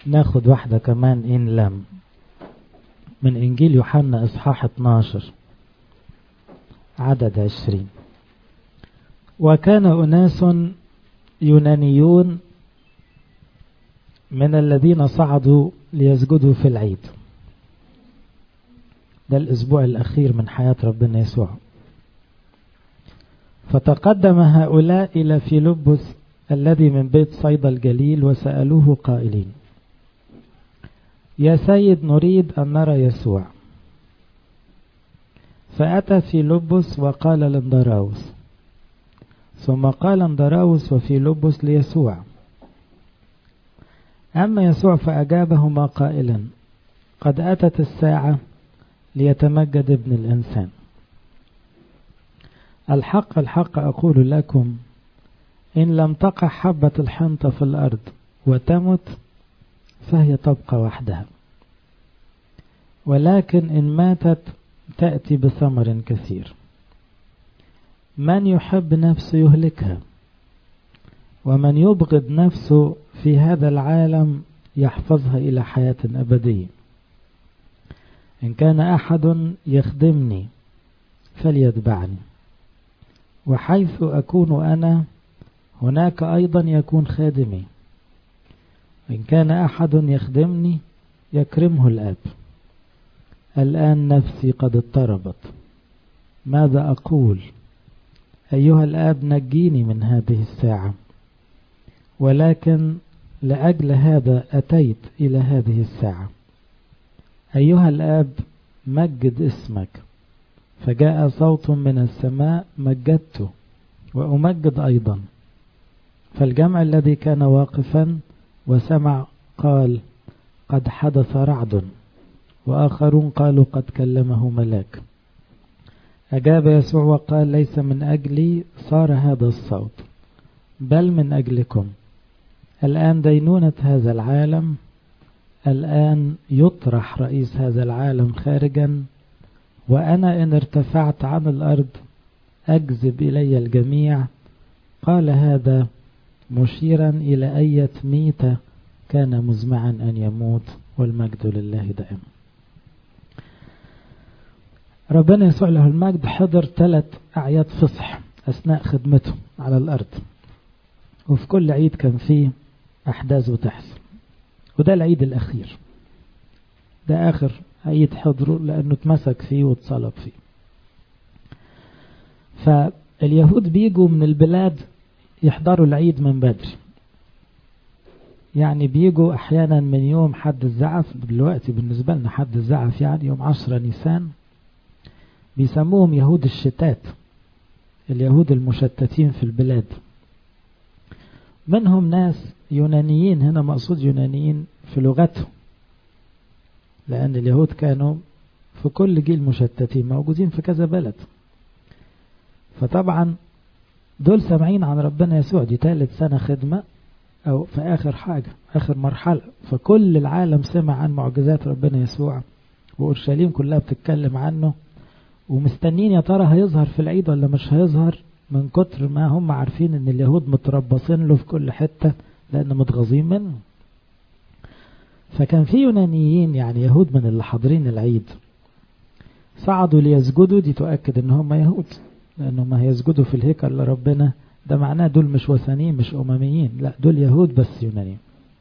ناخد واحدة كمان إن لم من إنجيل يوحنا إصحاح 12 عدد 20 وكان أناس يونانيون من الذين صعدوا ليسجدوا في العيد ده الأسبوع الأخير من حياة ربنا يسوع فتقدم هؤلاء إلى فيلبس الذي من بيت صيدا الجليل وسألوه قائلين يا سيد نريد أن نرى يسوع فأتى فيلبس وقال لاندراوس ثم قال اندراوس وفيلبس ليسوع أما يسوع فأجابهما قائلا قد أتت الساعة ليتمجد ابن الإنسان الحق الحق أقول لكم إن لم تقع حبة الحنطة في الأرض وتمت فهي تبقى وحدها ولكن إن ماتت تأتي بثمر كثير من يحب نفسه يهلكها ومن يبغض نفسه في هذا العالم يحفظها إلى حياة أبدية إن كان أحد يخدمني فليتبعني وحيث أكون أنا هناك أيضا يكون خادمي إن كان أحد يخدمني يكرمه الآب الآن نفسي قد اضطربت ماذا أقول أيها الآب نجيني من هذه الساعة ولكن لأجل هذا أتيت إلى هذه الساعة أيها الآب مجد اسمك فجاء صوت من السماء مجدته وأمجد أيضا فالجمع الذي كان واقفا وسمع قال قد حدث رعد وآخرون قالوا قد كلمه ملاك أجاب يسوع وقال ليس من أجلي صار هذا الصوت بل من أجلكم الآن دينونة هذا العالم الآن يطرح رئيس هذا العالم خارجا وأنا إن ارتفعت عن الأرض أجذب إلي الجميع قال هذا مشيرا إلى أية ميتة كان مزمعا أن يموت والمجد لله دائما ربنا يسوع له المجد حضر ثلاث أعياد فصح أثناء خدمته على الأرض وفي كل عيد كان فيه أحداث بتحصل وده العيد الأخير ده آخر عيد حضره لأنه اتمسك فيه واتصلب فيه فاليهود بيجوا من البلاد يحضروا العيد من بدري يعني بيجوا أحيانا من يوم حد الزعف دلوقتي بالنسبة لنا حد الزعف يعني يوم عشرة نيسان بيسموهم يهود الشتات اليهود المشتتين في البلاد منهم ناس يونانيين هنا مقصود يونانيين في لغتهم لأن اليهود كانوا في كل جيل مشتتين موجودين في كذا بلد فطبعا دول سامعين عن ربنا يسوع دي ثالث سنة خدمة أو في آخر حاجة آخر مرحلة فكل العالم سمع عن معجزات ربنا يسوع وأورشليم كلها بتتكلم عنه ومستنين يا ترى هيظهر في العيد ولا مش هيظهر من كتر ما هم عارفين ان اليهود متربصين له في كل حتة لان متغاظين منه فكان في يونانيين يعني يهود من اللي حاضرين العيد صعدوا ليسجدوا دي تؤكد ان هم يهود لانهم هيسجدوا في الهيكل لربنا ده معناه دول مش وثنيين مش امميين لا دول يهود بس يونانيين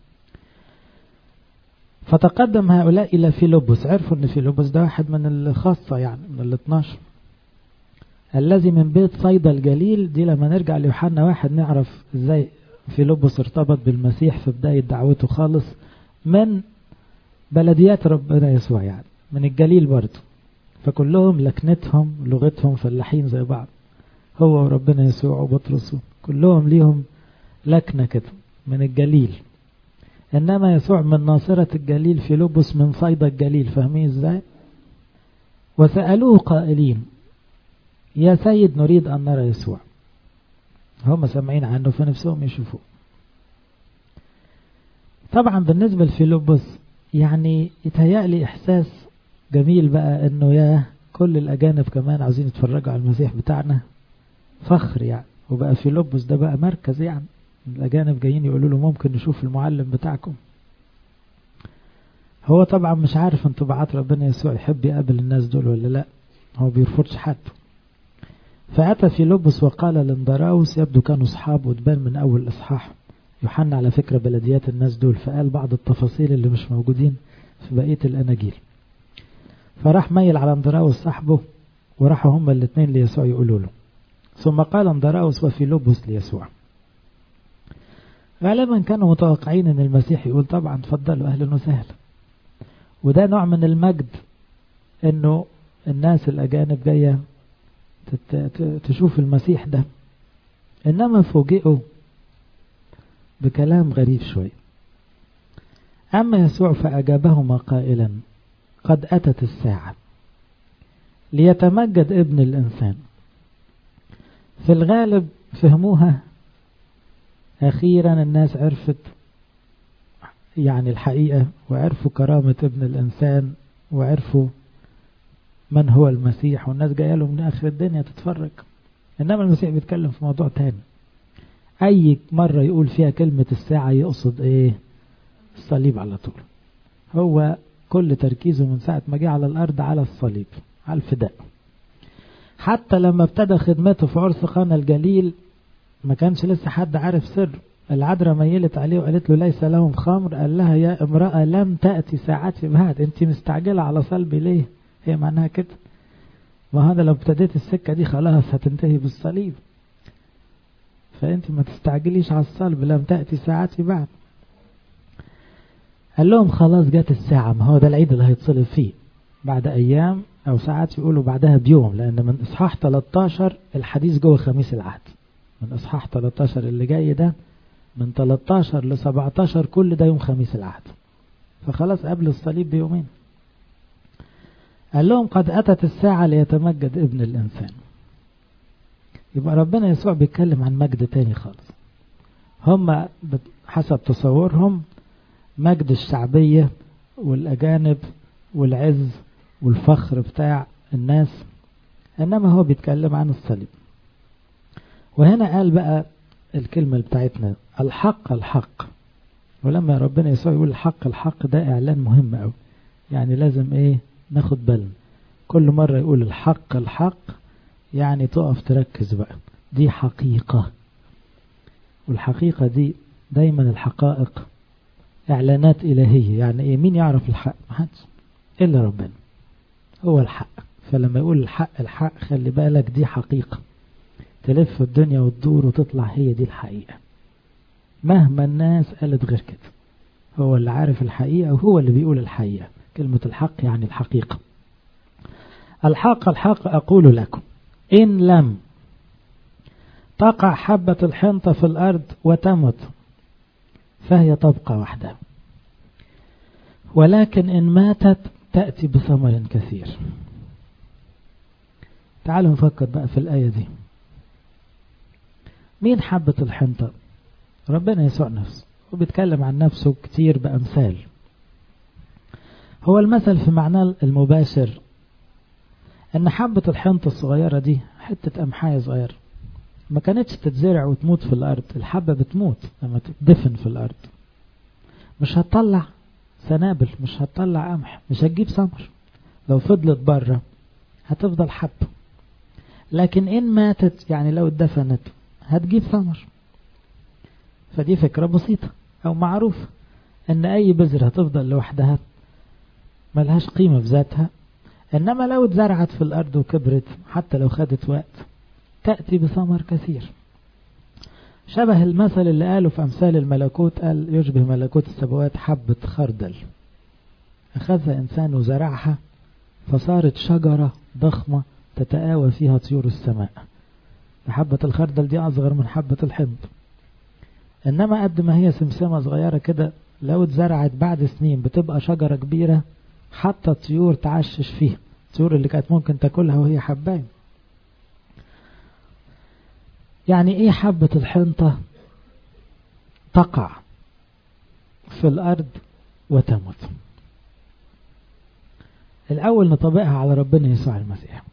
فتقدم هؤلاء إلى فيلبس عرفوا أن فيلبس ده واحد من الخاصة يعني من ال 12 الذي من بيت صيدا الجليل دي لما نرجع ليوحنا واحد نعرف ازاي فيلبس ارتبط بالمسيح في بداية دعوته خالص من بلديات ربنا يسوع يعني من الجليل برضه فكلهم لكنتهم لغتهم فلاحين زي بعض هو وربنا يسوع وبطرس كلهم ليهم لكنة كده من الجليل إنما يسوع من ناصرة الجليل في لبس من صيدا الجليل فاهمين إزاي وسألوه قائلين يا سيد نريد أن نرى يسوع هم سامعين عنه فنفسهم يشوفوه طبعا بالنسبة لفيلبس يعني يتهيألي إحساس جميل بقى إنه يا كل الأجانب كمان عاوزين يتفرجوا على المسيح بتاعنا فخر يعني وبقى فيلبس ده بقى مركز يعني الأجانب جايين يقولوا له ممكن نشوف المعلم بتاعكم هو طبعا مش عارف انطباعات ربنا يسوع يحب يقابل الناس دول ولا لا هو بيرفضش حد فأتى في لبس وقال لاندراوس يبدو كانوا أصحاب وتبان من أول إصحاح يوحنا على فكرة بلديات الناس دول فقال بعض التفاصيل اللي مش موجودين في بقية الأناجيل فراح ميل على اندراوس صاحبه وراحوا هما الاثنين ليسوع يقولوا له ثم قال اندراوس وفي لبس ليسوع غالبا كانوا متوقعين ان المسيح يقول طبعا تفضلوا اهلا وسهلا وده نوع من المجد انه الناس الاجانب جايه تشوف المسيح ده انما فوجئوا بكلام غريب شوي اما يسوع فاجابهما قائلا قد اتت الساعه ليتمجد ابن الانسان في الغالب فهموها أخيرا الناس عرفت يعني الحقيقة وعرفوا كرامة ابن الإنسان وعرفوا من هو المسيح والناس جاية له من آخر الدنيا تتفرج إنما المسيح بيتكلم في موضوع تاني أي مرة يقول فيها كلمة الساعة يقصد إيه الصليب على طول هو كل تركيزه من ساعة ما جه على الأرض على الصليب على الفداء حتى لما ابتدى خدمته في عرس قانا الجليل ما كانش لسه حد عارف سر العذراء ميلت عليه وقالت له ليس لهم خمر قال لها يا امرأة لم تأتي ساعتي بعد انت مستعجلة على صلبي ليه هي معناها كده ما هذا لو ابتديت السكة دي خلاص هتنتهي بالصليب فانت ما تستعجليش على الصلب لم تأتي ساعتي بعد قال لهم خلاص جت الساعة ما هو ده العيد اللي هيتصلب فيه بعد أيام أو ساعات يقولوا بعدها بيوم لأن من إصحاح 13 الحديث جوه خميس العهد من إصحاح 13 اللي جاي ده من 13 ل 17 كل ده يوم خميس العهد فخلاص قبل الصليب بيومين قال لهم قد أتت الساعة ليتمجد ابن الإنسان يبقى ربنا يسوع بيتكلم عن مجد تاني خالص هم حسب تصورهم مجد الشعبية والأجانب والعز والفخر بتاع الناس إنما هو بيتكلم عن الصليب وهنا قال بقى الكلمة بتاعتنا الحق الحق ولما ربنا يسوع يقول الحق الحق ده إعلان مهم أوي يعني لازم إيه ناخد بالنا كل مرة يقول الحق الحق يعني تقف تركز بقى دي حقيقة والحقيقة دي دايما الحقائق إعلانات إلهية يعني إيه مين يعرف الحق محدش إلا ربنا هو الحق فلما يقول الحق الحق خلي بالك دي حقيقة تلف الدنيا وتدور وتطلع هي دي الحقيقة مهما الناس قالت غير كده هو اللي عارف الحقيقة وهو اللي بيقول الحقيقة كلمة الحق يعني الحقيقة الحق الحق أقول لكم إن لم تقع حبة الحنطة في الأرض وتمت فهي تبقى وحدها ولكن إن ماتت تأتي بثمر كثير تعالوا نفكر بقى في الآية دي مين حبة الحنطة ربنا يسوع نفسه وبيتكلم عن نفسه كتير بأمثال هو المثل في معناه المباشر ان حبة الحنطة الصغيرة دي حتة قمحاية صغيرة ما كانتش تتزرع وتموت في الارض الحبة بتموت لما تدفن في الارض مش هتطلع سنابل مش هتطلع قمح مش هتجيب ثمر لو فضلت بره هتفضل حبة لكن ان ماتت يعني لو اتدفنت هتجيب ثمر فدي فكرة بسيطة او معروفة ان اي بذرة هتفضل لوحدها ملهاش قيمة في ذاتها إنما لو اتزرعت في الأرض وكبرت حتى لو خدت وقت تأتي بثمر كثير شبه المثل اللي قاله في أمثال الملكوت قال يشبه ملكوت السبوات حبة خردل أخذها إنسان وزرعها فصارت شجرة ضخمة تتآوى فيها طيور السماء حبة الخردل دي أصغر من حبة الحب إنما قد ما هي سمسمة صغيرة كده لو اتزرعت بعد سنين بتبقى شجرة كبيرة حتى الطيور تعشش فيها الطيور اللي كانت ممكن تاكلها وهي حباية يعني ايه حبة الحنطة تقع في الارض وتموت الاول نطبقها على ربنا يسوع المسيح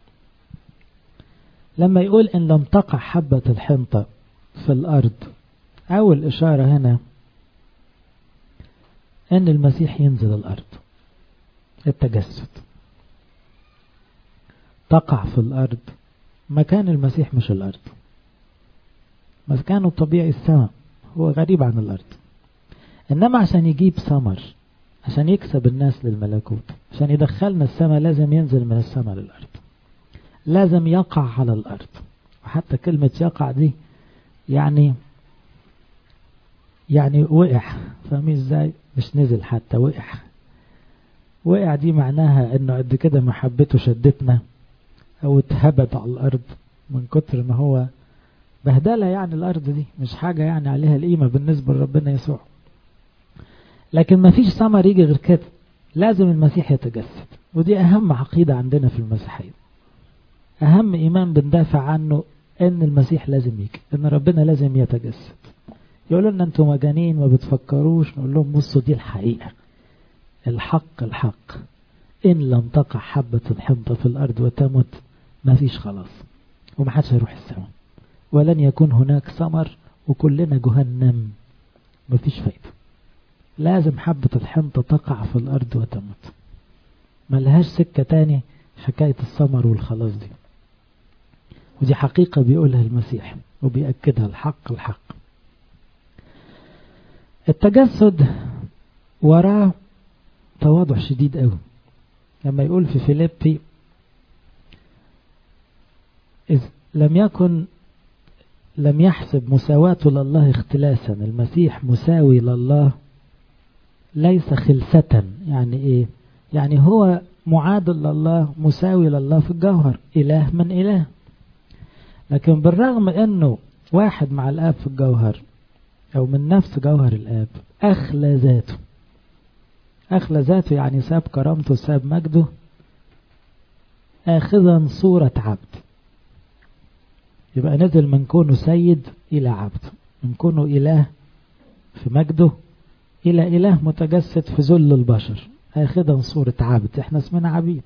لما يقول ان لم تقع حبة الحنطة في الارض اول اشارة هنا ان المسيح ينزل الارض التجسد تقع في الأرض مكان المسيح مش الأرض مكانه الطبيعي السماء هو غريب عن الأرض إنما عشان يجيب ثمر عشان يكسب الناس للملكوت عشان يدخلنا السماء لازم ينزل من السماء للأرض لازم يقع على الأرض وحتى كلمة يقع دي يعني يعني وقع فاهمين ازاي مش نزل حتى وقع وقع دي معناها انه قد كده محبته شدتنا او اتهبد على الارض من كتر ما هو بهدله يعني الارض دي مش حاجه يعني عليها القيمه بالنسبه لربنا يسوع لكن ما فيش ثمر يجي غير كده لازم المسيح يتجسد ودي اهم عقيده عندنا في المسيحيه اهم ايمان بندافع عنه ان المسيح لازم يجي ان ربنا لازم يتجسد يقولوا لنا انتوا مجانين ما بتفكروش نقول لهم بصوا دي الحقيقه الحق الحق ان لم تقع حبه الحنطه في الارض وتمت ما فيش خلاص وما حدش هيروح السماء ولن يكون هناك ثمر وكلنا جهنم ما فيش فايده لازم حبه الحنطه تقع في الارض وتمت ملهاش سكه تاني حكايه الثمر والخلاص دي ودي حقيقة بيقولها المسيح وبيأكدها الحق الحق التجسد وراه تواضع شديد قوي لما يقول في فيليبي إذ لم يكن لم يحسب مساواته لله اختلاسا المسيح مساوي لله ليس خلسة يعني ايه يعني هو معادل لله مساوي لله في الجوهر إله من إله لكن بالرغم انه واحد مع الاب في الجوهر او من نفس جوهر الاب اخلى ذاته اخلى ذاته يعني ساب كرامته ساب مجده اخذا صورة عبد يبقى نزل من كونه سيد الى عبد من كونه اله في مجده الى اله متجسد في ذل البشر اخذا صورة عبد احنا اسمنا عبيد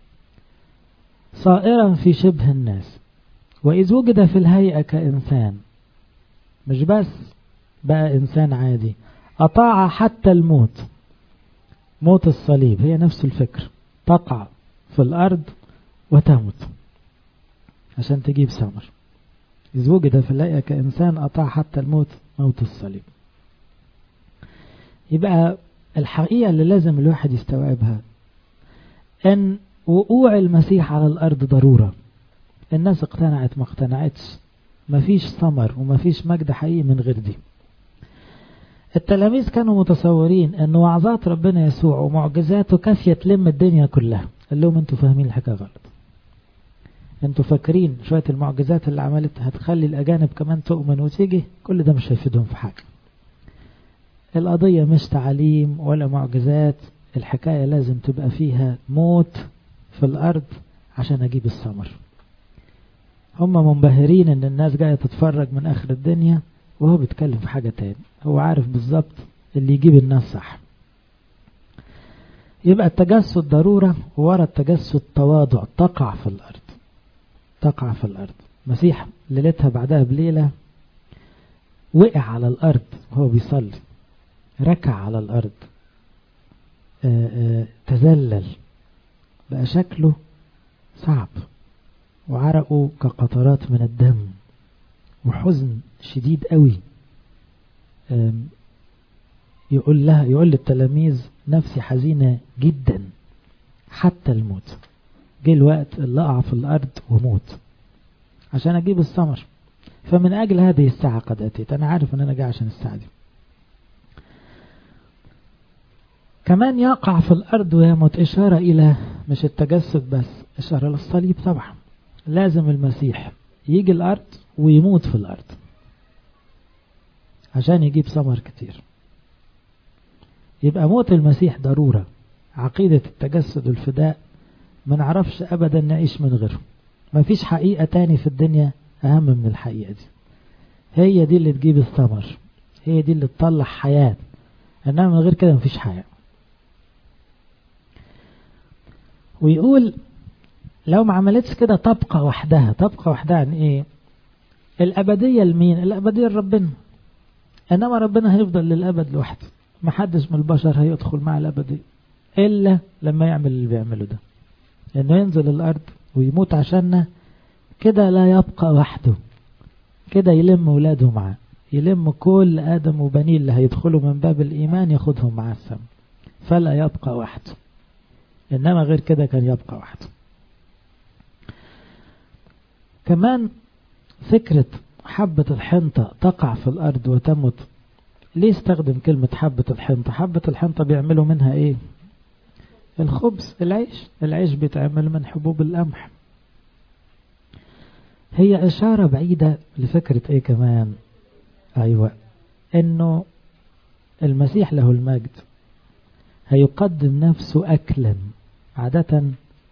صائرا في شبه الناس وإذ وجد في الهيئة كإنسان مش بس بقى إنسان عادي أطاع حتى الموت موت الصليب هي نفس الفكر تقع في الأرض وتموت عشان تجيب ثمر إذ وجد في الهيئة كإنسان أطاع حتى الموت موت الصليب يبقى الحقيقة اللي لازم الواحد يستوعبها أن وقوع المسيح على الأرض ضرورة الناس اقتنعت ما اقتنعتش مفيش ثمر ومفيش مجد حقيقي من غير دي التلاميذ كانوا متصورين ان وعظات ربنا يسوع ومعجزاته كافيه تلم الدنيا كلها قال لهم انتوا فاهمين الحكايه غلط انتوا فاكرين شويه المعجزات اللي عملت هتخلي الاجانب كمان تؤمن وتيجي كل ده مش هيفيدهم في حاجه القضيه مش تعاليم ولا معجزات الحكايه لازم تبقى فيها موت في الارض عشان اجيب الثمر هم منبهرين ان الناس جاية تتفرج من اخر الدنيا وهو بيتكلم في حاجة تاني هو عارف بالظبط اللي يجيب الناس صح يبقى التجسد ضرورة وورا التجسد تواضع تقع في الارض تقع في الارض مسيح ليلتها بعدها بليلة وقع على الارض وهو بيصلي ركع على الارض آآ آآ تذلل بقى شكله صعب وعرقه كقطرات من الدم وحزن شديد قوي يقول لها يقول للتلاميذ نفسي حزينة جدا حتى الموت جه الوقت اللي اقع في الارض وموت عشان اجيب الثمر فمن اجل هذه الساعة قد اتيت انا عارف ان انا جاي عشان الساعة دي كمان يقع في الارض ويموت اشارة الى مش التجسد بس اشارة للصليب طبعا لازم المسيح يجي الأرض ويموت في الأرض عشان يجيب ثمر كتير يبقى موت المسيح ضرورة عقيدة التجسد والفداء ما نعرفش أبدا نعيش من غيره ما فيش حقيقة تاني في الدنيا أهم من الحقيقة دي هي دي اللي تجيب الثمر هي دي اللي تطلع حياة إنما من غير كده مفيش حياة ويقول لو ما عملتش كده تبقى وحدها تبقى وحدها عن ايه الأبدية لمين الأبدية لربنا إنما ربنا هيفضل للأبد لوحده ما حدش من البشر هيدخل مع الأبدية إلا لما يعمل اللي بيعمله ده إنه ينزل الأرض ويموت عشاننا كده لا يبقى وحده كده يلم ولاده معاه يلم كل آدم وبنيه اللي هيدخلوا من باب الإيمان ياخدهم مع السماء فلا يبقى وحده إنما غير كده كان يبقى وحده كمان فكرة حبة الحنطة تقع في الأرض وتمت ليه استخدم كلمة حبة الحنطة حبة الحنطة بيعملوا منها ايه الخبز العيش العيش بيتعمل من حبوب القمح هي إشارة بعيدة لفكرة ايه كمان ايوه انه المسيح له المجد هيقدم نفسه اكلا عادة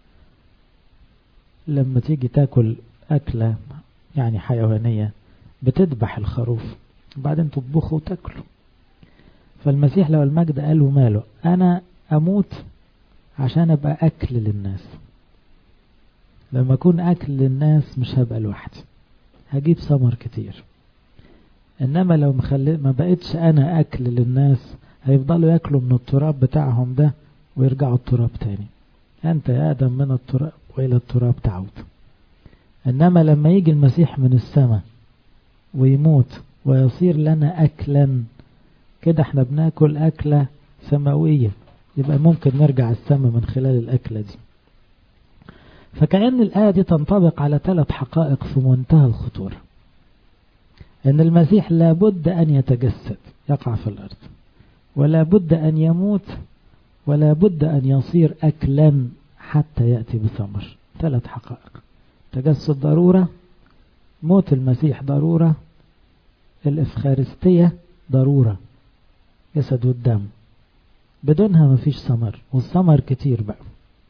لما تيجي تاكل اكلة يعني حيوانية بتذبح الخروف وبعدين تطبخه وتاكله فالمسيح لو المجد قال وماله انا اموت عشان ابقى اكل للناس لما اكون اكل للناس مش هبقى لوحدي هجيب ثمر كتير انما لو مخلي ما بقتش انا اكل للناس هيفضلوا ياكلوا من التراب بتاعهم ده ويرجعوا التراب تاني انت يا ادم من التراب والى التراب تعود انما لما يجي المسيح من السماء ويموت ويصير لنا أكلا كده احنا بناكل أكلة سماوية يبقى ممكن نرجع السماء من خلال الأكلة دي فكأن الآية دي تنطبق على ثلاث حقائق في منتهى الخطورة أن المسيح لابد أن يتجسد يقع في الأرض ولا بد أن يموت ولا بد أن يصير أكلا حتى يأتي بثمر ثلاث حقائق تجسد ضرورة موت المسيح ضرورة الإفخارستية ضرورة جسد والدم بدونها مفيش ثمر والثمر كتير بقى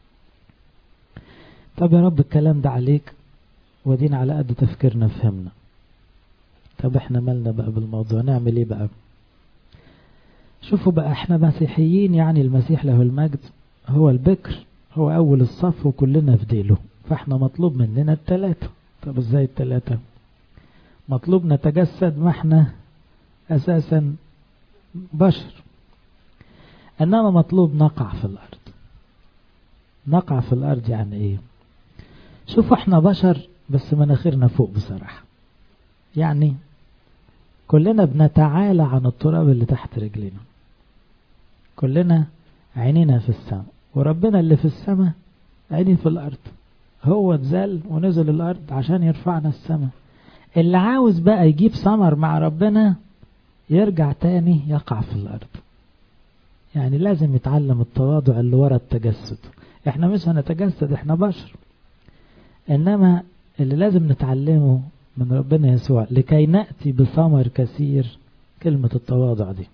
طب يا رب الكلام ده عليك ودينا على قد تفكيرنا فهمنا طب احنا مالنا بقى بالموضوع نعمل ايه بقى شوفوا بقى احنا مسيحيين يعني المسيح له المجد هو البكر هو اول الصف وكلنا في ديله فاحنا مطلوب مننا التلاتة طب ازاي التلاتة مطلوب نتجسد ما احنا اساسا بشر انما مطلوب نقع في الارض نقع في الارض يعني ايه شوفوا احنا بشر بس مناخيرنا فوق بصراحة يعني كلنا بنتعالى عن التراب اللي تحت رجلنا كلنا عينينا في السماء وربنا اللي في السماء عيني في الارض هو اتزال ونزل الارض عشان يرفعنا السماء اللي عاوز بقى يجيب ثمر مع ربنا يرجع تاني يقع في الارض يعني لازم يتعلم التواضع اللي ورا التجسد احنا مش هنتجسد احنا بشر انما اللي لازم نتعلمه من ربنا يسوع لكي نأتي بثمر كثير كلمة التواضع دي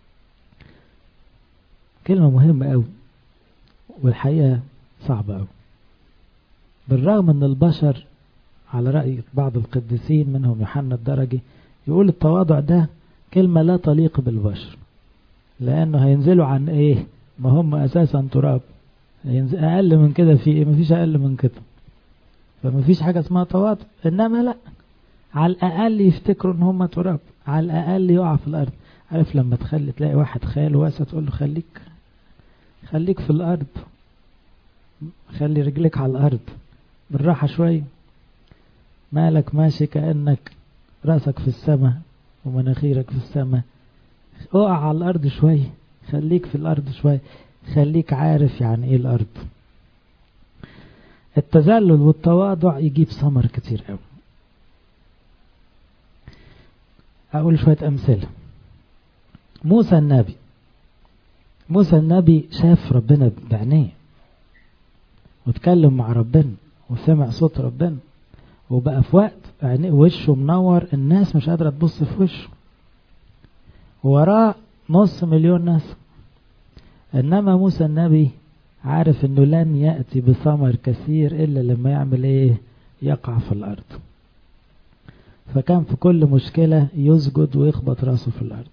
كلمة مهمة أوي والحقيقة صعبة أوي بالرغم ان البشر على رأي بعض القديسين منهم يوحنا الدرجي يقول التواضع ده كلمة لا تليق بالبشر لأنه هينزلوا عن إيه ما هم أساسا تراب أقل من كده في إيه مفيش أقل من كده فمفيش حاجة اسمها تواضع إنما لا على الأقل يفتكروا إن هم تراب على الأقل يقع في الأرض عارف لما تخلي تلاقي واحد خال واسع تقول له خليك خليك في الأرض خلي رجلك على الأرض بالراحة شوية مالك ماشي كأنك رأسك في السماء ومناخيرك في السماء اقع على الأرض شوية خليك في الأرض شوية خليك عارف يعني ايه الأرض التذلل والتواضع يجيب ثمر كتير قوي أقول شوية أمثلة موسى النبي موسى النبي شاف ربنا بعينيه واتكلم مع ربنا وسمع صوت ربنا وبقى في وقت يعني وشه منور الناس مش قادرة تبص في وشه وراه نص مليون ناس انما موسى النبي عارف انه لن يأتي بثمر كثير الا لما يعمل ايه يقع في الارض فكان في كل مشكلة يسجد ويخبط راسه في الارض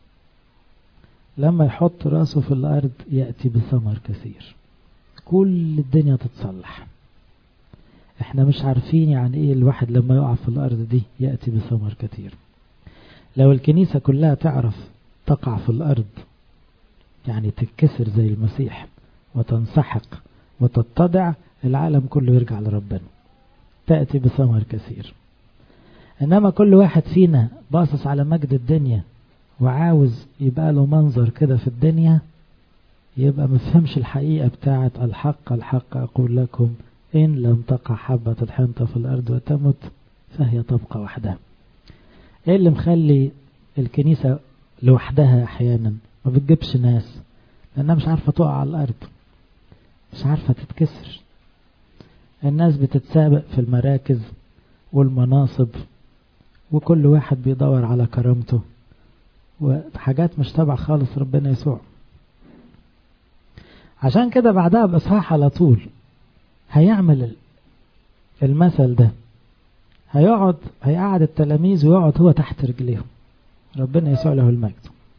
لما يحط راسه في الارض يأتي بثمر كثير كل الدنيا تتصلح احنا مش عارفين يعني ايه الواحد لما يقع في الارض دي يأتي بثمر كتير لو الكنيسة كلها تعرف تقع في الارض يعني تتكسر زي المسيح وتنسحق وتتضع العالم كله يرجع لربنا تأتي بثمر كثير إنما كل واحد فينا باصص على مجد الدنيا وعاوز يبقى له منظر كده في الدنيا يبقى مفهمش الحقيقة بتاعة الحق الحق أقول لكم إن لم تقع حبة الحنطة في الأرض وتمت فهي تبقى وحدها إيه اللي مخلي الكنيسة لوحدها أحيانا ما بتجيبش ناس لأنها مش عارفة تقع على الأرض مش عارفة تتكسر الناس بتتسابق في المراكز والمناصب وكل واحد بيدور على كرامته وحاجات مش تبع خالص ربنا يسوع عشان كده بعدها بإصحاح على طول هيعمل المثل ده هيقعد هيقعد التلاميذ ويقعد هو تحت رجليهم ربنا يسوع له المجد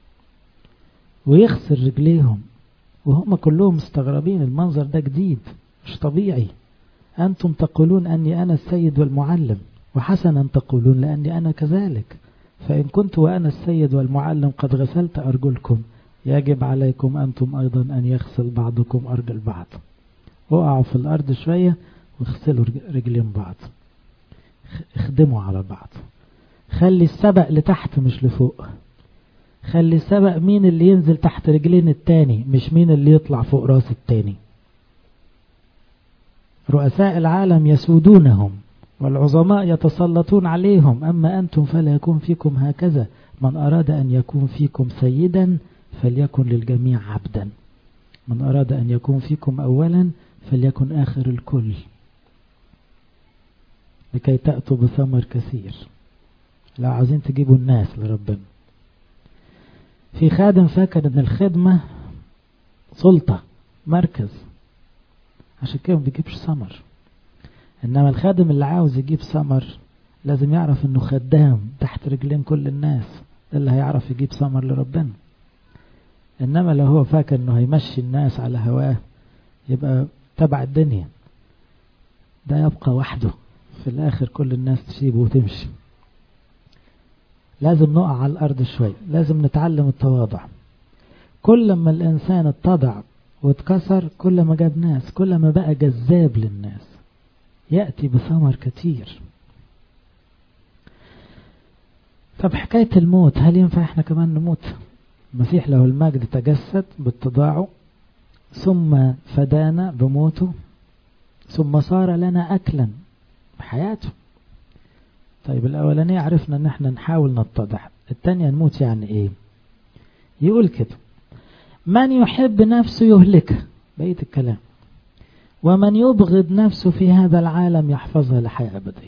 ويغسل رجليهم وهم كلهم مستغربين المنظر ده جديد مش طبيعي أنتم تقولون أني أنا السيد والمعلم وحسنا تقولون لأني أنا كذلك فإن كنت وأنا السيد والمعلم قد غسلت أرجلكم يجب عليكم أنتم أيضا أن يغسل بعضكم أرجل بعض وقعوا في الأرض شوية واغسلوا رجلين بعض اخدموا على بعض خلي السبق لتحت مش لفوق خلي السبق مين اللي ينزل تحت رجلين التاني مش مين اللي يطلع فوق راس التاني رؤساء العالم يسودونهم والعظماء يتسلطون عليهم أما أنتم فلا يكون فيكم هكذا من أراد أن يكون فيكم سيدا فليكن للجميع عبدا من أراد أن يكون فيكم أولا فليكن آخر الكل لكي تأتوا بثمر كثير لو عايزين تجيبوا الناس لربنا في خادم فاكر ان الخدمة سلطة مركز عشان كده ما بيجيبش ثمر انما الخادم اللي عاوز يجيب ثمر لازم يعرف انه خدام تحت رجلين كل الناس ده اللي هيعرف يجيب ثمر لربنا انما لو هو فاكر انه هيمشي الناس على هواه يبقى تبع الدنيا ده يبقى وحده في الاخر كل الناس تسيبه وتمشي لازم نقع على الارض شوي لازم نتعلم التواضع كل ما الانسان اتضع واتكسر كل ما جاب ناس كل ما بقى جذاب للناس يأتي بثمر كتير طب حكاية الموت هل ينفع احنا كمان نموت المسيح له المجد تجسد باتضاعه ثم فدانا بموته ثم صار لنا أكلا بحياته طيب الأولانية عرفنا ان احنا نحاول نتضح التانية نموت يعني ايه يقول كده من يحب نفسه يهلكها بقية الكلام ومن يبغض نفسه في هذا العالم يحفظها لحياة أبدية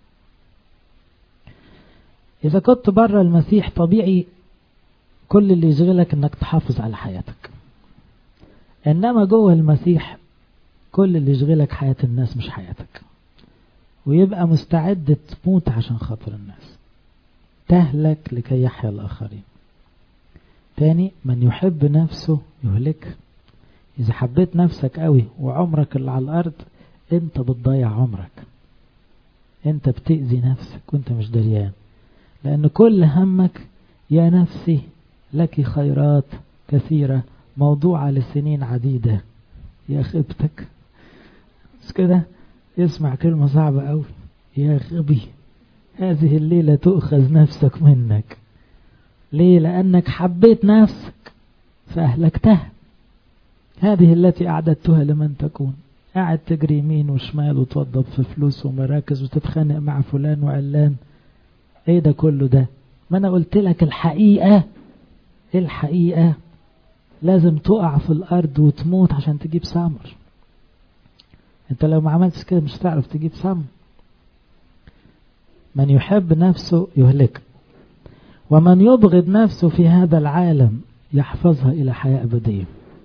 إذا كنت بره المسيح طبيعي كل اللي يشغلك انك تحافظ على حياتك انما جوه المسيح كل اللي يشغلك حياة الناس مش حياتك ويبقى مستعد تموت عشان خاطر الناس تهلك لكي يحيا الآخرين تاني من يحب نفسه يهلك إذا حبيت نفسك قوي وعمرك اللي على الأرض أنت بتضيع عمرك أنت بتأذي نفسك وأنت مش دريان لأن كل همك يا نفسي لك خيرات كثيرة موضوعة لسنين عديدة يا خبتك بس كده يسمع كلمة صعبة أوي يا غبي هذه الليلة تؤخذ نفسك منك ليه لأنك حبيت نفسك فأهلكتها هذه التي أعددتها لمن تكون قاعد تجري يمين وشمال وتوضب في فلوس ومراكز وتتخانق مع فلان وعلان ايه ده كله ده ما انا قلت لك الحقيقة الحقيقة لازم تقع في الارض وتموت عشان تجيب ثمر انت لو ما عملتش كده مش هتعرف تجيب ثمر من يحب نفسه يهلك ومن يبغض نفسه في هذا العالم يحفظها إلى حياة أبدية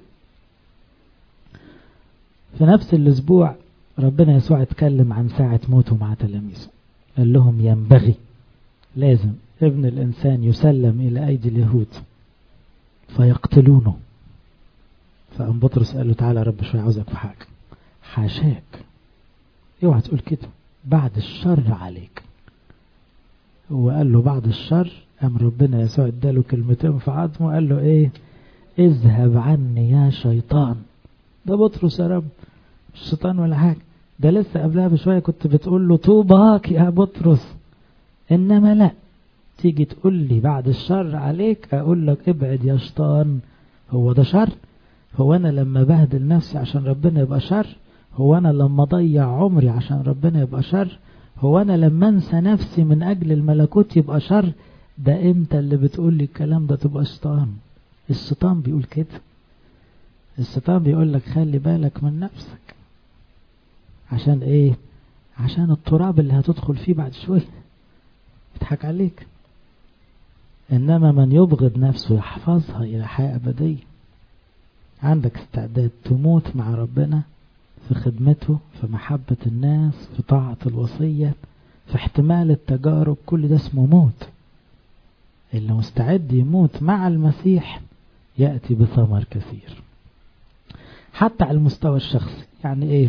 في نفس الأسبوع ربنا يسوع اتكلم عن ساعة موته مع تلاميذه قال لهم ينبغي لازم ابن الإنسان يسلم إلى أيدي اليهود فيقتلونه فأم بطرس قال له تعالى رب شوية عاوزك في حاجة حاشاك اوعى تقول كده بعد الشر عليك هو قال له بعد الشر قام ربنا يسوع اداله كلمتين في عظمه قال له ايه اذهب عني يا شيطان ده بطرس يا رب الشيطان ولا حاجة ده لسه قبلها بشوية كنت بتقول له طوباك يا بطرس إنما لا تيجي تقول لي بعد الشر عليك أقول لك ابعد يا شيطان هو ده شر هو أنا لما بهدل نفسي عشان ربنا يبقى شر هو أنا لما أضيع عمري عشان ربنا يبقى شر هو أنا لما أنسى نفسي من أجل الملكوت يبقى شر ده أنت اللي بتقول لي الكلام ده تبقى شيطان الشيطان بيقول كده الشيطان بيقول لك خلي بالك من نفسك عشان ايه عشان التراب اللي هتدخل فيه بعد شوية بيضحك عليك انما من يبغض نفسه يحفظها الى حياة ابدية عندك استعداد تموت مع ربنا في خدمته في محبة الناس في طاعة الوصية في احتمال التجارب كل ده اسمه موت اللي مستعد يموت مع المسيح يأتي بثمر كثير حتى على المستوى الشخصي يعني ايه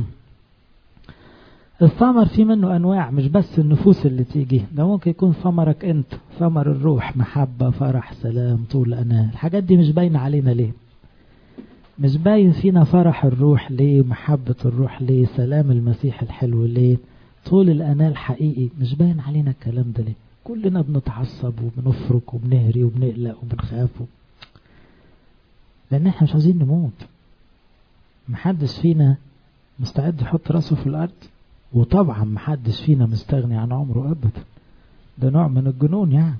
الثمر في منه انواع مش بس النفوس اللي تيجي ده ممكن يكون ثمرك انت ثمر الروح محبة فرح سلام طول انا الحاجات دي مش باينة علينا ليه مش باين فينا فرح الروح ليه محبة الروح ليه سلام المسيح الحلو ليه طول الأناة الحقيقي مش باين علينا الكلام ده ليه كلنا بنتعصب وبنفرك وبنهري وبنقلق وبنخاف لأن احنا مش عاوزين نموت محدش فينا مستعد يحط راسه في الأرض وطبعا محدش فينا مستغني عن عمره أبدا ده نوع من الجنون يعني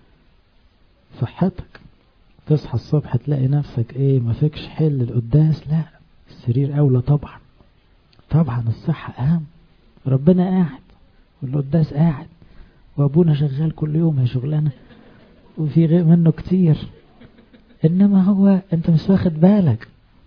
صحتك تصحى الصبح تلاقي نفسك ايه ما فيكش حل القداس لا السرير أولى طبعا طبعا الصحة أهم ربنا قاعد والقداس قاعد وأبونا شغال كل يوم هي شغلانة وفي غير منه كتير إنما هو أنت مش واخد بالك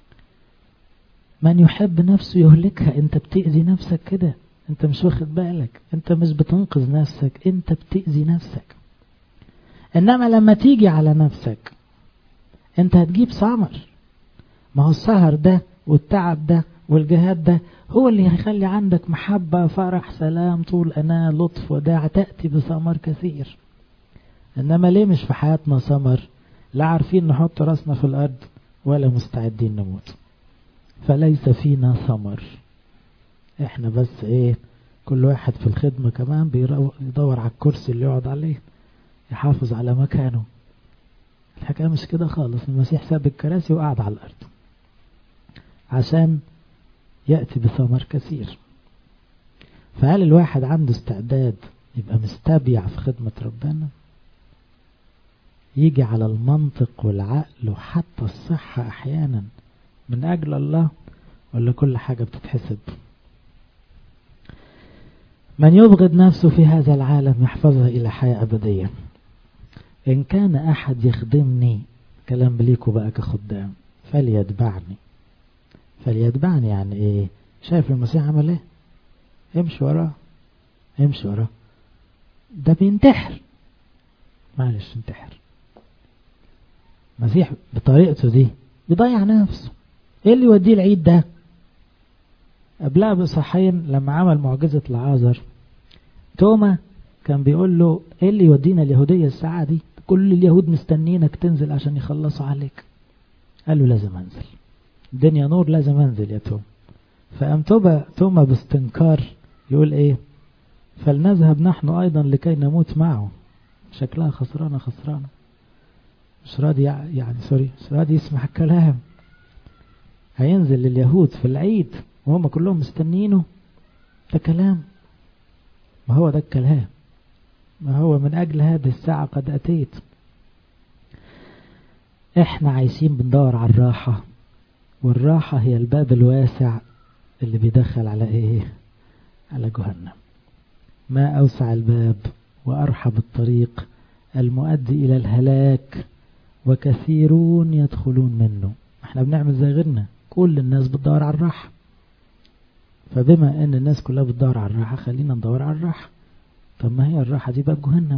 من يحب نفسه يهلكها أنت بتأذي نفسك كده أنت مش واخد بالك أنت مش بتنقذ نفسك أنت بتأذي نفسك إنما لما تيجي على نفسك أنت هتجيب ثمر ما هو السهر ده والتعب ده والجهاد ده هو اللي هيخلي عندك محبة فرح سلام طول أنا لطف وداع تأتي بثمر كثير إنما ليه مش في حياتنا ثمر لا عارفين نحط راسنا في الأرض ولا مستعدين نموت فليس فينا ثمر احنا بس ايه كل واحد في الخدمة كمان بيدور على الكرسي اللي يقعد عليه يحافظ على مكانه الحكاية مش كده خالص المسيح ساب الكراسي وقعد على الأرض عشان يأتي بثمر كثير فهل الواحد عنده استعداد يبقى مستبيع في خدمة ربنا يجي على المنطق والعقل وحتى الصحة أحيانا من أجل الله ولا كل حاجة بتتحسب من يبغض نفسه في هذا العالم يحفظها إلى حياة أبدية إن كان أحد يخدمني كلام بليكوا بقى كخدام فليتبعني فليتبعني يعني إيه شايف المسيح عمل إيه امشي وراه امشي وراه ده بينتحر معلش انتحر المسيح بطريقته دي بيضيع نفسه ايه اللي يوديه العيد ده قبلها بصحين لما عمل معجزة العازر توما كان بيقول له ايه اللي يودينا اليهودية الساعة دي كل اليهود مستنينك تنزل عشان يخلصوا عليك قال له لازم انزل الدنيا نور لازم انزل يا توما فقام توما توما باستنكار يقول ايه فلنذهب نحن ايضا لكي نموت معه شكلها خسرانة خسرانة مش راضي يعني سوري مش راضي يسمع الكلام هينزل لليهود في العيد وهم كلهم مستنينه ده كلام ما هو ده الكلام ما هو من أجل هذه الساعة قد أتيت احنا عايشين بندور على الراحة والراحة هي الباب الواسع اللي بيدخل على ايه على جهنم ما أوسع الباب وأرحب الطريق المؤدي إلى الهلاك وكثيرون يدخلون منه احنا بنعمل زي غيرنا كل الناس بتدور على الراحة فبما ان الناس كلها بتدور على الراحة خلينا ندور على الراحة طب ما هي الراحة دي باب جهنم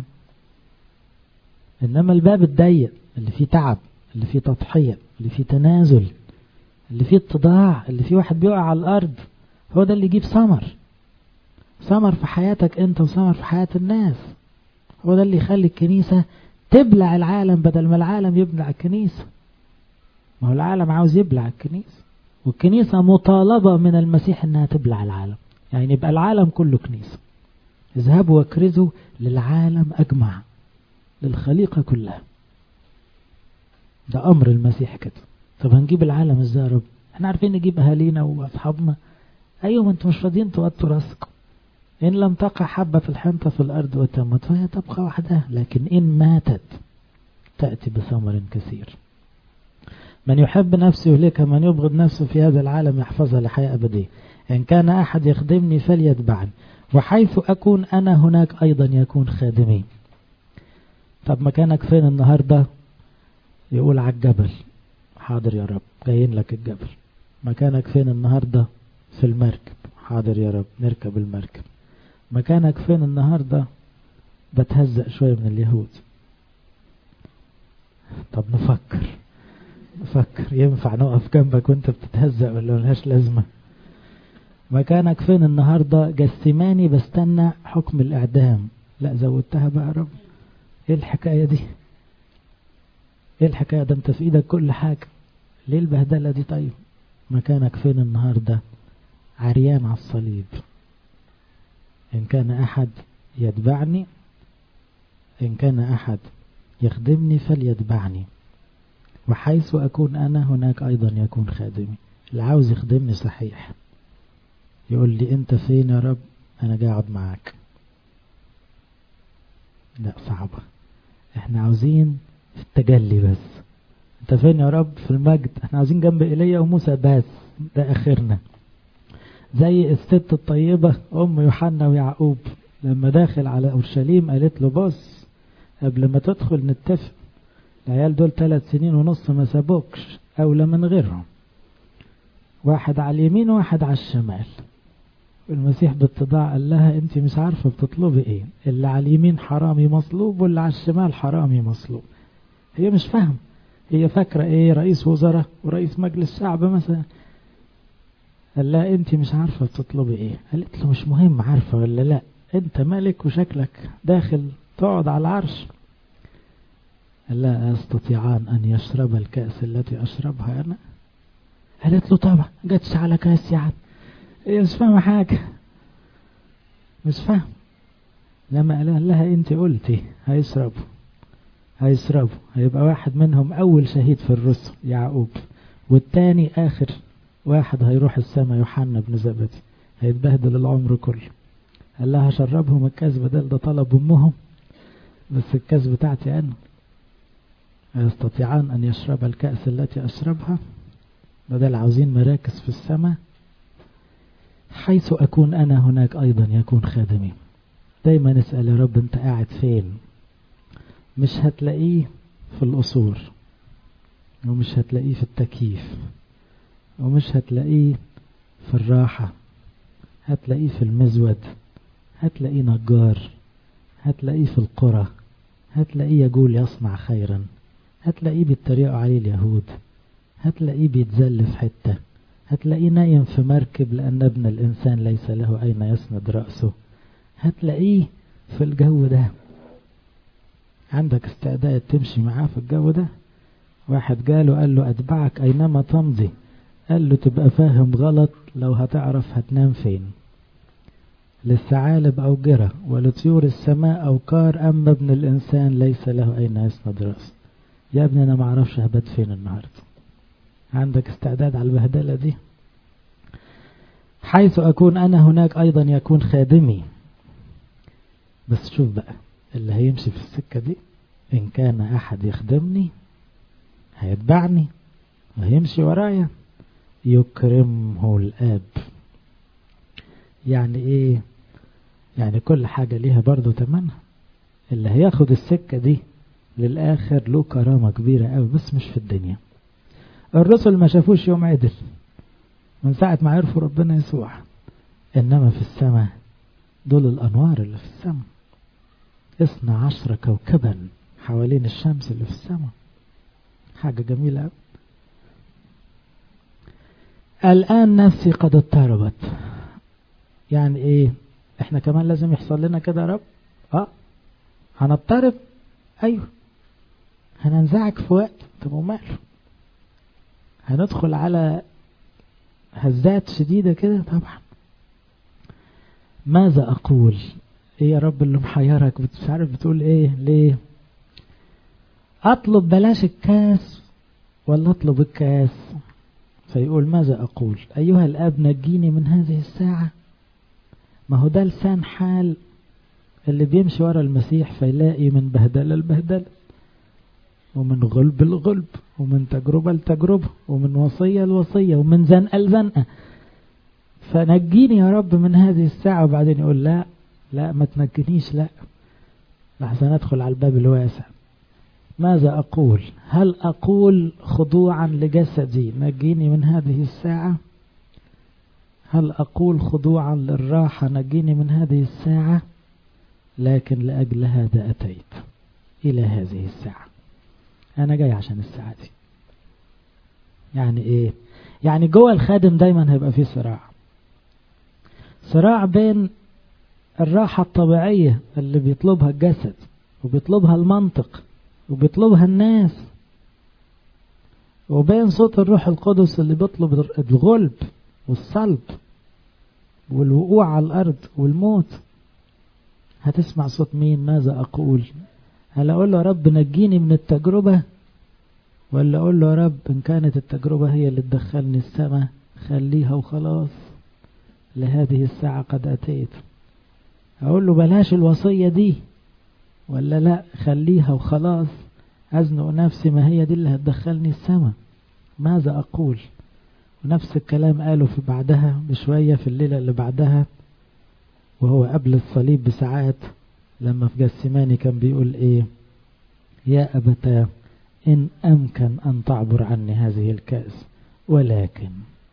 انما الباب الضيق اللي فيه تعب اللي فيه تضحية اللي فيه تنازل اللي فيه اتضاع اللي فيه واحد بيقع على الارض هو ده اللي يجيب ثمر ثمر في حياتك انت وثمر في حياة الناس هو ده اللي يخلي الكنيسة تبلع العالم بدل ما العالم يبلع الكنيسة ما هو العالم عاوز يبلع الكنيسة والكنيسة مطالبة من المسيح انها تبلع العالم يعني يبقى العالم كله كنيسة اذهبوا واكرزوا للعالم اجمع للخليقة كلها ده امر المسيح كده طب هنجيب العالم ازاي يا رب احنا عارفين نجيب اهالينا واصحابنا ايوه ما انتوا مش راضيين توطوا راسكم ان لم تقع حبة في الحنطة في الارض وتمت فهي تبقى وحدها لكن ان ماتت تأتي بثمر كثير من يحب نفسه يهلكها من يبغض نفسه في هذا العالم يحفظها لحياة أبدية إن كان أحد يخدمني فليتبعني وحيث أكون أنا هناك أيضا يكون خادمي طب مكانك فين النهاردة يقول على الجبل حاضر يا رب جايين لك الجبل مكانك فين النهاردة في المركب حاضر يا رب نركب المركب مكانك فين النهاردة بتهزأ شوية من اليهود طب نفكر نفكر ينفع نقف جنبك وانت بتتهزأ ولا ملهاش لازمة مكانك فين النهاردة جسماني بستنى حكم الإعدام لا زودتها بقى يا رب ايه الحكاية دي ايه الحكاية ده انت في ايدك كل حاجة ليه البهدلة دي طيب مكانك فين النهاردة عريان على الصليب إن كان أحد يتبعني إن كان أحد يخدمني فليتبعني وحيث أكون أنا هناك أيضا يكون خادمي اللي عاوز يخدمني صحيح يقول لي أنت فين يا رب أنا قاعد معاك لا صعبة احنا عاوزين في التجلي بس انت فين يا رب في المجد احنا عاوزين جنب ايليا وموسى بس ده اخرنا زي الست الطيبة ام يوحنا ويعقوب لما داخل على اورشليم قالت له بص قبل ما تدخل نتفق العيال دول ثلاث سنين ونص ما سابوكش اولى من غيرهم واحد على اليمين وواحد على الشمال المسيح باتضاع قال لها انت مش عارفة بتطلبي ايه اللي على اليمين حرامي مصلوب واللي على الشمال حرامي مصلوب هي مش فاهم هي فاكرة ايه رئيس وزراء ورئيس مجلس شعب مثلا قال لها انت مش عارفة بتطلبي ايه قالت له مش مهم عارفة ولا لا انت ملك وشكلك داخل تقعد على العرش قال لا يستطيعان ان يشرب الكأس التي اشربها انا قالت له طبعا جاتش على كاس يعني هي مش فاهمة حاجة مش فاهم لما قال لها انت قلتي هيشربوا هيشربوا هيبقى واحد منهم اول شهيد في الرسل يعقوب والتاني اخر واحد هيروح السماء يوحنا بن زبدي هيتبهدل العمر كله قال لها شربهم الكاس بدل ده طلب امهم بس الكاس بتاعتي انا يستطيعان ان يشرب الكأس التي اشربها بدل عاوزين مراكز في السماء حيث أكون أنا هناك أيضا يكون خادمي دايما نسأل يا رب أنت قاعد فين مش هتلاقيه في القصور ومش هتلاقيه في التكييف ومش هتلاقيه في الراحة هتلاقيه في المزود هتلاقيه نجار هتلاقيه في القرى هتلاقيه يقول يصنع خيرا هتلاقيه بيتريقوا عليه اليهود هتلاقيه بيتذل في حته هتلاقيه نايم في مركب لأن ابن الإنسان ليس له أين يسند رأسه هتلاقيه في الجو ده عندك استعداد تمشي معاه في الجو ده واحد جاله قال له أتبعك أينما تمضي قال له تبقى فاهم غلط لو هتعرف هتنام فين للثعالب أوجرة ولطيور السماء أوكار أما ابن الإنسان ليس له أين يسند رأسه يا ابني أنا معرفش هبات فين النهارده عندك استعداد على البهدلة دي حيث أكون أنا هناك أيضا يكون خادمي بس شوف بقى اللي هيمشي في السكة دي إن كان أحد يخدمني هيتبعني وهيمشي ورايا يكرمه الآب يعني إيه يعني كل حاجة ليها برضو تمنها اللي هياخد السكة دي للآخر له كرامة كبيرة قوي بس مش في الدنيا الرسل ما شافوش يوم عدل من ساعة ما عرفوا ربنا يسوع إنما في السماء دول الأنوار اللي في السماء اثنا عشر كوكبا حوالين الشمس اللي في السماء حاجة جميلة أوي الآن نفسي قد اضطربت يعني ايه احنا كمان لازم يحصل لنا كده يا رب اه هنضطرب ايوه هننزعج في وقت طب وماله هندخل على هزات شديدة كده طبعا ماذا أقول إيه يا رب اللي محيرك مش عارف بتقول إيه ليه أطلب بلاش الكاس ولا أطلب الكاس فيقول ماذا أقول أيها الأب نجيني من هذه الساعة ما هو ده لسان حال اللي بيمشي ورا المسيح فيلاقي من بهدلة لبهدلة ومن غلب لغلب ومن تجربة لتجربة ومن وصية لوصية ومن زنقة لزنقة فنجيني يا رب من هذه الساعة وبعدين يقول لا لا ما تنجنيش لا لحسن أدخل على الباب الواسع ماذا أقول هل أقول خضوعا لجسدي نجيني من هذه الساعة هل أقول خضوعا للراحة نجيني من هذه الساعة لكن لأجل هذا أتيت إلى هذه الساعة أنا جاي عشان الساعة دي يعني إيه يعني جوه الخادم دايما هيبقى فيه صراع صراع بين الراحة الطبيعية اللي بيطلبها الجسد وبيطلبها المنطق وبيطلبها الناس وبين صوت الروح القدس اللي بيطلب الغلب والصلب والوقوع على الأرض والموت هتسمع صوت مين ماذا أقول هل أقول له يا رب نجيني من التجربة ولا أقول له يا رب إن كانت التجربة هي اللي تدخلني السماء خليها وخلاص لهذه الساعة قد أتيت أقول له بلاش الوصية دي ولا لا خليها وخلاص أزنق نفسي ما هي دي اللي هتدخلني السماء ماذا أقول ونفس الكلام قاله في بعدها بشوية في الليلة اللي بعدها وهو قبل الصليب بساعات لما في جسماني كان بيقول ايه يا أبتا إن أمكن أن تعبر عني هذه الكأس ولكن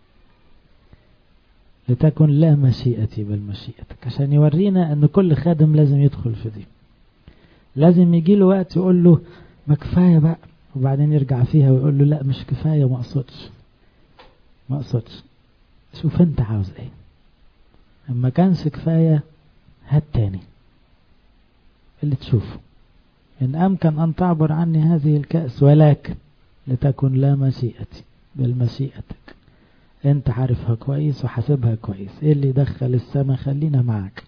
لتكن لا مشيئتي بل مشيئتك عشان يورينا أن كل خادم لازم يدخل في دي لازم يجي له وقت يقول له ما كفاية بقى وبعدين يرجع فيها ويقول له لا مش كفاية ما أقصدش ما أقصدش شوف أنت عاوز إيه أما كانش كفاية هات تاني اللي تشوفه إن أمكن أن تعبر عني هذه الكأس ولكن لتكن لا مشيئتي بل مشيئتك أنت عارفها كويس وحاسبها كويس إيه اللي يدخل السماء خلينا معك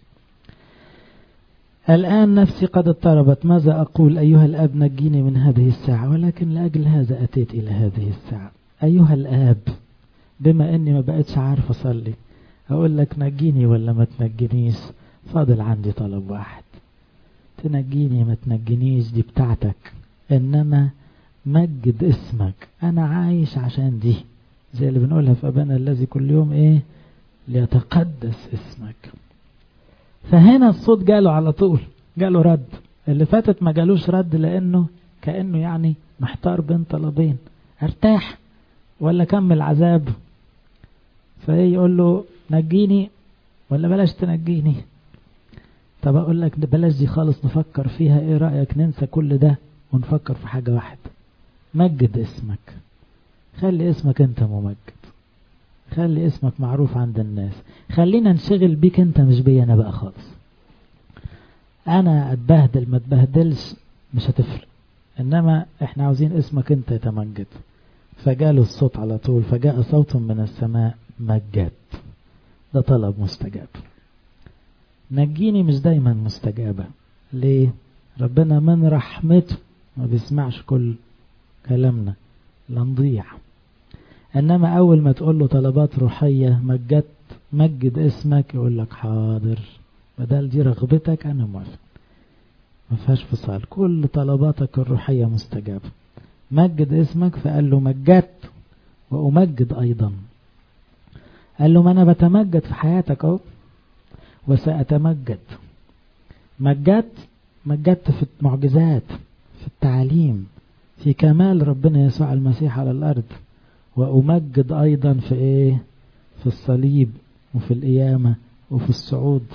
الآن نفسي قد اضطربت ماذا أقول أيها الأب نجيني من هذه الساعة ولكن لأجل هذا أتيت إلى هذه الساعة أيها الآب بما أني ما بقتش عارف أصلي أقول لك نجيني ولا ما تنجنيش فاضل عندي طلب واحد تنجيني ما تنجنيش دي بتاعتك إنما مجد اسمك أنا عايش عشان دي زي اللي بنقولها في أبانا الذي كل يوم إيه ليتقدس اسمك فهنا الصوت جاله على طول جاله رد اللي فاتت ما جالوش رد لأنه كأنه يعني محتار بين طلبين ارتاح ولا كمل عذاب فايه يقول له نجيني ولا بلاش تنجيني طب اقول لك بلاش دي خالص نفكر فيها ايه رأيك ننسى كل ده ونفكر في حاجة واحدة مجد اسمك خلي اسمك انت ممجد خلي اسمك معروف عند الناس خلينا نشغل بيك انت مش بي انا بقى خالص انا اتبهدل ما اتبهدلش مش هتفرق انما احنا عاوزين اسمك انت يتمجد فجاله الصوت على طول فجاء صوت من السماء مجد ده طلب مستجاب نجيني مش دايما مستجابة ليه ربنا من رحمته ما بيسمعش كل كلامنا لنضيع انما اول ما تقول له طلبات روحية مجدت مجد اسمك يقول لك حاضر بدل دي رغبتك انا موافق ما فيهاش فصال كل طلباتك الروحية مستجابة مجد اسمك فقال له مجدت وأمجد أيضا قال له ما أنا بتمجد في حياتك أهو وسأتمجد مجدت مجدت في المعجزات في التعليم في كمال ربنا يسوع المسيح على الأرض وأمجد أيضا في إيه في الصليب وفي القيامة وفي الصعود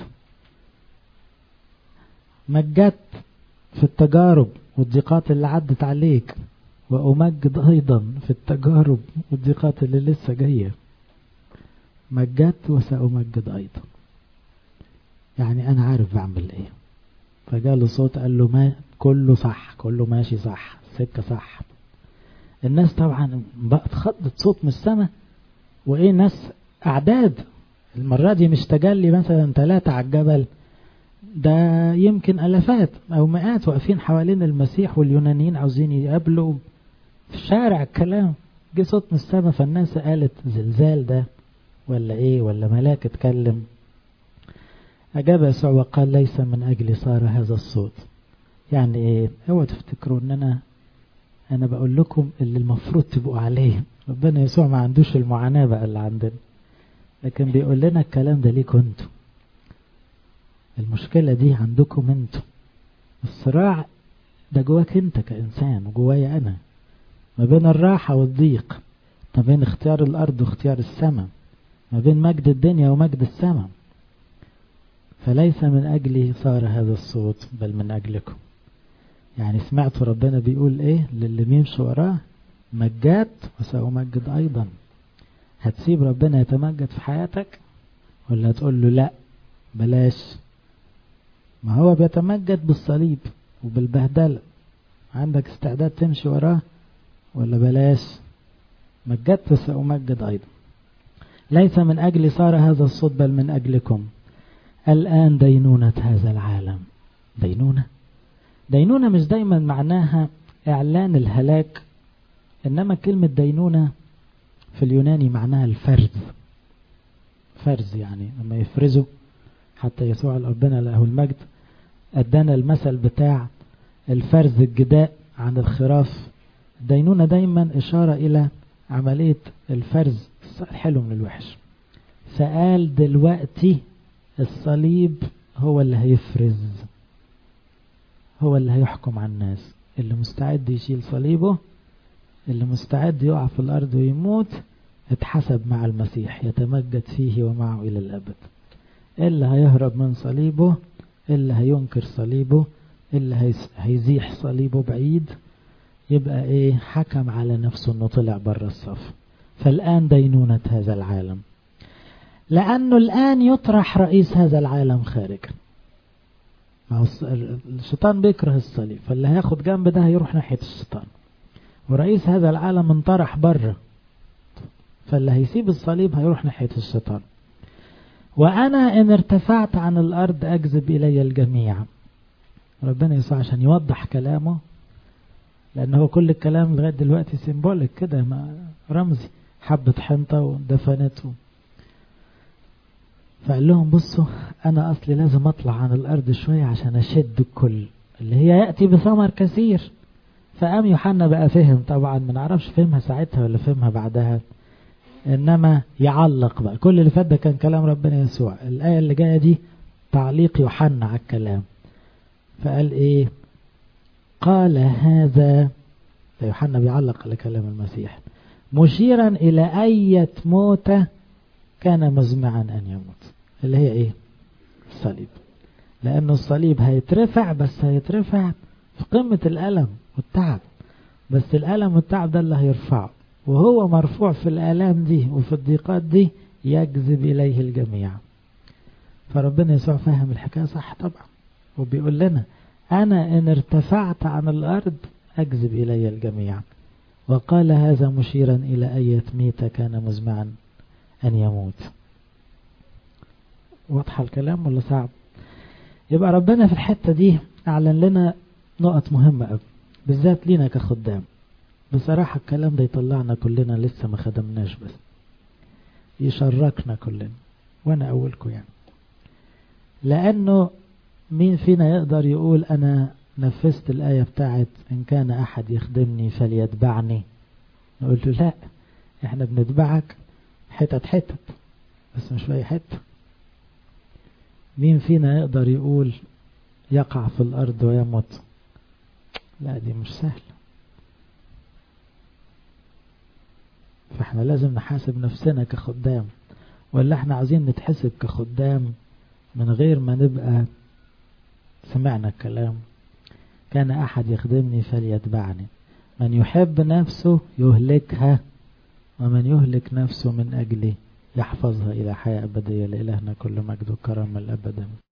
مجدت في التجارب والضيقات اللي عدت عليك وأمجد أيضا في التجارب والضيقات اللي لسه جاية مجدت وسأمجد أيضا يعني أنا عارف بعمل إيه فجاله صوت قال له ما كله صح كله ماشي صح السكة صح الناس طبعا بقى اتخضت صوت من السماء وإيه ناس أعداد المرة دي مش تجلي مثلا ثلاثة على الجبل ده يمكن ألفات أو مئات واقفين حوالين المسيح واليونانيين عاوزين يقابلوا في الشارع الكلام جه صوت من السما فالناس قالت زلزال ده ولا ايه ولا ملاك اتكلم أجاب يسوع وقال ليس من أجل صار هذا الصوت يعني ايه اوعوا تفتكروا ان انا انا بقول لكم اللي المفروض تبقوا عليه ربنا يسوع ما عندوش المعاناة بقى اللي عندنا لكن بيقول لنا الكلام ده ليكوا انتوا المشكلة دي عندكم انتوا الصراع ده جواك انت كإنسان وجوايا أنا ما بين الراحة والضيق ما بين اختيار الأرض واختيار السماء ما بين مجد الدنيا ومجد السماء فليس من أجلي صار هذا الصوت بل من أجلكم يعني سمعتوا ربنا بيقول ايه للي بيمشي وراه مجدت وسأمجد أيضا هتسيب ربنا يتمجد في حياتك ولا هتقول له لا بلاش ما هو بيتمجد بالصليب وبالبهدلة عندك استعداد تمشي وراه ولا بلاش مجدت وسأمجد أيضا ليس من أجل صار هذا الصوت بل من أجلكم الآن دينونة هذا العالم دينونة دينونة مش دايما معناها إعلان الهلاك إنما كلمة دينونة في اليوناني معناها الفرز فرز يعني لما يفرزوا حتى يسوع ربنا له المجد أدانا المثل بتاع الفرز الجداء عن الخراف الدينونة دايما إشارة إلى عملية الفرز الحلو من الوحش فقال دلوقتي الصليب هو اللي هيفرز هو اللي هيحكم على الناس اللي مستعد يشيل صليبه اللي مستعد يقع في الأرض ويموت اتحسب مع المسيح يتمجد فيه ومعه إلى الأبد اللي هيهرب من صليبه اللي هينكر صليبه اللي هيزيح صليبه بعيد يبقى ايه حكم على نفسه انه طلع بره الصف فالآن دينونة هذا العالم لأنه الآن يطرح رئيس هذا العالم خارجا الشيطان بيكره الصليب فاللي هياخد جنب ده هيروح ناحية الشيطان ورئيس هذا العالم انطرح بره فاللي هيسيب الصليب هيروح ناحية الشيطان وأنا إن ارتفعت عن الأرض أجذب إلي الجميع ربنا يسوع عشان يوضح كلامه لأن هو كل الكلام لغاية دلوقتي سيمبوليك كده رمزي حبة حنطة ودفنته فقال لهم بصوا أنا أصلي لازم أطلع عن الأرض شوية عشان أشد الكل اللي هي يأتي بثمر كثير فقام يوحنا بقى فهم طبعا ما نعرفش فهمها ساعتها ولا فهمها بعدها إنما يعلق بقى كل اللي فات ده كان كلام ربنا يسوع الآية اللي جاية دي تعليق يوحنا على الكلام فقال إيه قال هذا يوحنا بيعلق على كلام المسيح مشيرا إلى أية موتة كان مزمعا أن يموت اللي هي إيه الصليب لأنه الصليب هيترفع بس هيترفع في قمة الألم والتعب بس الألم والتعب ده اللي هيرفعه وهو مرفوع في الآلام دي وفي الضيقات دي يجذب إليه الجميع فربنا يسوع فهم الحكاية صح طبعا وبيقول لنا أنا إن ارتفعت عن الأرض أجذب إلي الجميع وقال هذا مشيرا إلى أية ميتة كان مزمعا أن يموت واضحة الكلام ولا صعب يبقى ربنا في الحتة دي أعلن لنا نقط مهمة قوي بالذات لينا كخدام بصراحة الكلام ده يطلعنا كلنا لسه ما خدمناش بس يشركنا كلنا وانا اولكم يعني لانه مين فينا يقدر يقول انا نفذت الآية بتاعت ان كان احد يخدمني فليتبعني نقول له لا احنا بنتبعك حتت حتت بس مش في اي حتة مين فينا يقدر يقول يقع في الارض ويموت لا دي مش سهلة فاحنا لازم نحاسب نفسنا كخدام ولا احنا عايزين نتحسب كخدام من غير ما نبقى سمعنا الكلام كان احد يخدمني فليتبعني من يحب نفسه يهلكها ومن يهلك نفسه من اجلي يحفظها الى حياة ابدية لالهنا كل مجد وكرم الابد